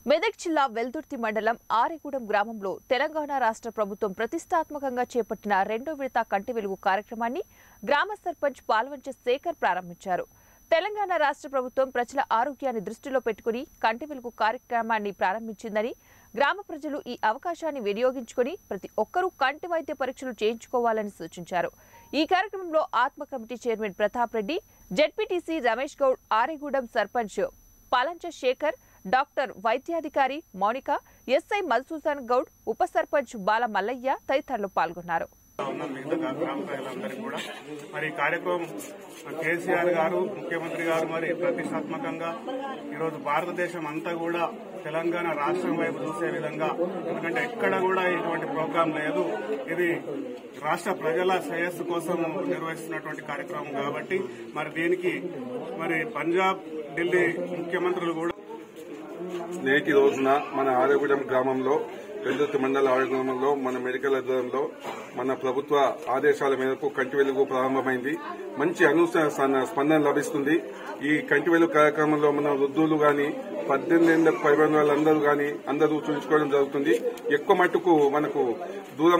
మెదక్ జిల్లా వెల్దుర్తి మండలం ఆరిగూడెం గ్రామంలో తెలంగాణ రాష్ట్ర ప్రభుత్వం ప్రతిష్టాత్మకంగా చేపట్టిన రెండో విడత కంటి వెలుగు కార్యక్రమాన్ని గ్రామ సర్పంచ్ పాల్వంచ శేఖర్ ప్రారంభించారు తెలంగాణ రాష్ట్ర ప్రభుత్వం ప్రజల ఆరోగ్యాన్ని దృష్టిలో పెట్టుకుని కంటి వెలుగు కార్యక్రమాన్ని ప్రారంభించిందని గ్రామ ప్రజలు ఈ అవకాశాన్ని వినియోగించుకుని ప్రతి ఒక్కరూ కంటి వైద్య పరీక్షలు చేయించుకోవాలని సూచించారు ఈ కార్యక్రమంలో ఆత్మ committee chairman Pratap Reddy ZPTC Ramesh Goud Arigudem sarpanch Palancha Shekhar doctor వైద్యాధికారి మౌనిక ఎస్ఐ మధుసూదన్ గౌడ్ ఉప సర్పంచ్ బాల మల్లయ్య తదితరులు పాల్గొన్నారు ఉన్న మిగతా గ్రామ ప్రజలందరికీ కూడా మరి ఈ కార్యక్రమం కేసీఆర్ గారు ముఖ్యమంత్రి గారు మరి ప్రతిష్టాత్మకంగా ఈరోజు భారతదేశం అంతా కూడా తెలంగాణ రాష్ట్రం వైపు చూసే విధంగా ఎందుకంటే ఎక్కడ కూడా ఇటువంటి ప్రోగ్రాం లేదు ఇది రాష్ట్ర ప్రజల శ్రేయస్సు కోసం నిర్వహిస్తున్నటువంటి కార్యక్రమం కాబట్టి మరి దీనికి మరి పంజాబ్ ఢిల్లీ ముఖ్యమంత్రులు కూడా నేటి రోజున మన ఆరోగ్యం గ్రామంలో వెల్లుర్తి మండల ఆరోగ్యంలో మన మెడికల్ ఆధ్వర్యంలో మన ప్రభుత్వ ఆదేశాల మేరకు కంటి వెలుగు ప్రారంభమైంది మంచి అనూహ్య స్పందన లభిస్తుంది ఈ కంటి వెలుగు కార్యక్రమంలో మన వృద్ధులు గాని పద్దెనిమిది ఏళ్లకు పైబడిన వాళ్ళందరూ గాని అందరూ చూపించుకోవడం జరుగుతుంది ఎక్కువ మట్టుకు మనకు దూరం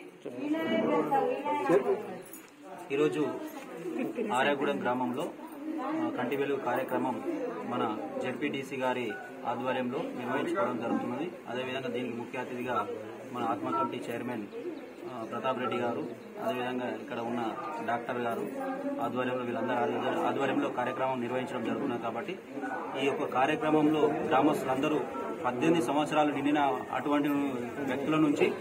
ఈరోజు ఆర్యాగూడెం గ్రామంలో ఆ, కంటి వెలుగు కార్యక్రమం మన జెడ్పీటీసీ గారి ఆధ్వర్యంలో నిర్వహించుకోవడం జరుగుతున్నది అదేవిధంగా దీనికి ముఖ్య అతిథిగా మన ఆత్మ కమిటీ చైర్మన్ ఆ, ప్రతాప్ రెడ్డి గారు అదేవిధంగా ఇక్కడ ఉన్న డాక్టర్ గారు ఆధ్వర్యంలో వీళ్ళందరూ ఆధ్వర్య- ఆధ్వర్యంలో కార్యక్రమం నిర్వహించడం జరుగుతున్నది కాబట్టి ఈ యొక్క కార్యక్రమంలో గ్రామస్తులందరూ పద్దెనిమిది సంవత్సరాలు నిండిన అటువంటి వ్యక్తుల నుంచి